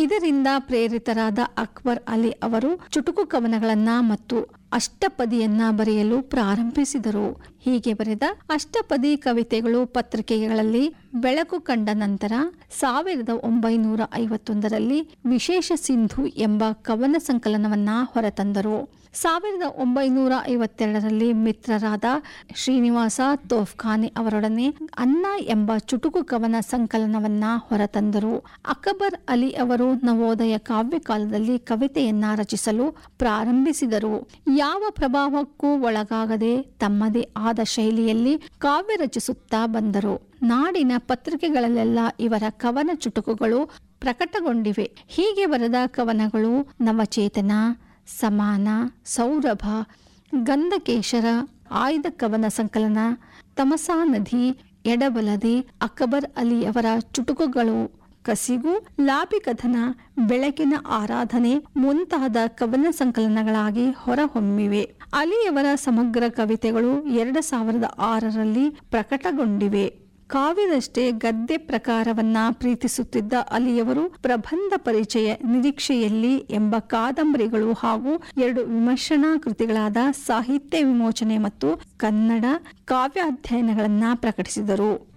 ಇದರಿಂದ ಪ್ರೇರಿತರಾದ ಅಕ್ಬರ್ ಅಲಿ ಅವರು ಚುಟುಕು ಕವನಗಳನ್ನ ಮತ್ತು ಅಷ್ಟಪದಿಯನ್ನ ಬರೆಯಲು ಪ್ರಾರಂಭಿಸಿದರು ಹೀಗೆ ಬರೆದ ಅಷ್ಟಪದಿ ಕವಿತೆಗಳು ಪತ್ರಿಕೆಗಳಲ್ಲಿ ಬೆಳಕು ಕಂಡ ನಂತರ ಸಾವಿರದ ಒಂಬೈನೂರ ಐವತ್ತೊಂದರಲ್ಲಿ ವಿಶೇಷ ಸಿಂಧು ಎಂಬ ಕವನ ಸಂಕಲನವನ್ನ ಹೊರತಂದರು ಸಾವಿರದ ಒಂಬೈನೂರ ಐವತ್ತೆರಡರಲ್ಲಿ ಮಿತ್ರರಾದ ಶ್ರೀನಿವಾಸ ತೋಫ್ಖಾನೆ ಅವರೊಡನೆ ಅನ್ನ ಎಂಬ ಚುಟುಕು ಕವನ ಸಂಕಲನವನ್ನ ಹೊರತಂದರು ಅಕ್ಬರ್ ಅಲಿ ಅವರು ನವೋದಯ ಕಾವ್ಯ ಕಾಲದಲ್ಲಿ ಕವಿತೆಯನ್ನ ರಚಿಸಲು ಪ್ರಾರಂಭಿಸಿದರು ಯಾವ ಪ್ರಭಾವಕ್ಕೂ ಒಳಗಾಗದೆ ತಮ್ಮದೇ ಆದ ಶೈಲಿಯಲ್ಲಿ ಕಾವ್ಯ ರಚಿಸುತ್ತಾ ಬಂದರು ನಾಡಿನ ಪತ್ರಿಕೆಗಳಲ್ಲೆಲ್ಲ ಇವರ ಕವನ ಚುಟುಕುಗಳು ಪ್ರಕಟಗೊಂಡಿವೆ ಹೀಗೆ ಬರೆದ ಕವನಗಳು ನವಚೇತನ ಸಮಾನ ಸೌರಭ ಗಂಧಕೇಶರ ಆಯ್ದ ಕವನ ಸಂಕಲನ ತಮಸಾ ನದಿ ಎಡಬಲದಿ ಅಕ್ಬರ್ ಅಲಿಯವರ ಚುಟುಕುಗಳು ಕಸಿಗು ಲಾಭಿ ಕಥನ ಬೆಳಕಿನ ಆರಾಧನೆ ಮುಂತಾದ ಕವನ ಸಂಕಲನಗಳಾಗಿ ಹೊರಹೊಮ್ಮಿವೆ ಅಲಿಯವರ ಸಮಗ್ರ ಕವಿತೆಗಳು ಎರಡು ಸಾವಿರದ ಆರರಲ್ಲಿ ಪ್ರಕಟಗೊಂಡಿವೆ ಕಾವ್ಯದಷ್ಟೇ ಗದ್ದೆ ಪ್ರಕಾರವನ್ನ ಪ್ರೀತಿಸುತ್ತಿದ್ದ ಅಲಿಯವರು ಪ್ರಬಂಧ ಪರಿಚಯ ನಿರೀಕ್ಷೆಯಲ್ಲಿ ಎಂಬ ಕಾದಂಬರಿಗಳು ಹಾಗೂ ಎರಡು ವಿಮರ್ಶನಾ ಕೃತಿಗಳಾದ ಸಾಹಿತ್ಯ ವಿಮೋಚನೆ ಮತ್ತು ಕನ್ನಡ ಕಾವ್ಯ ಅಧ್ಯಯನಗಳನ್ನ ಪ್ರಕಟಿಸಿದರು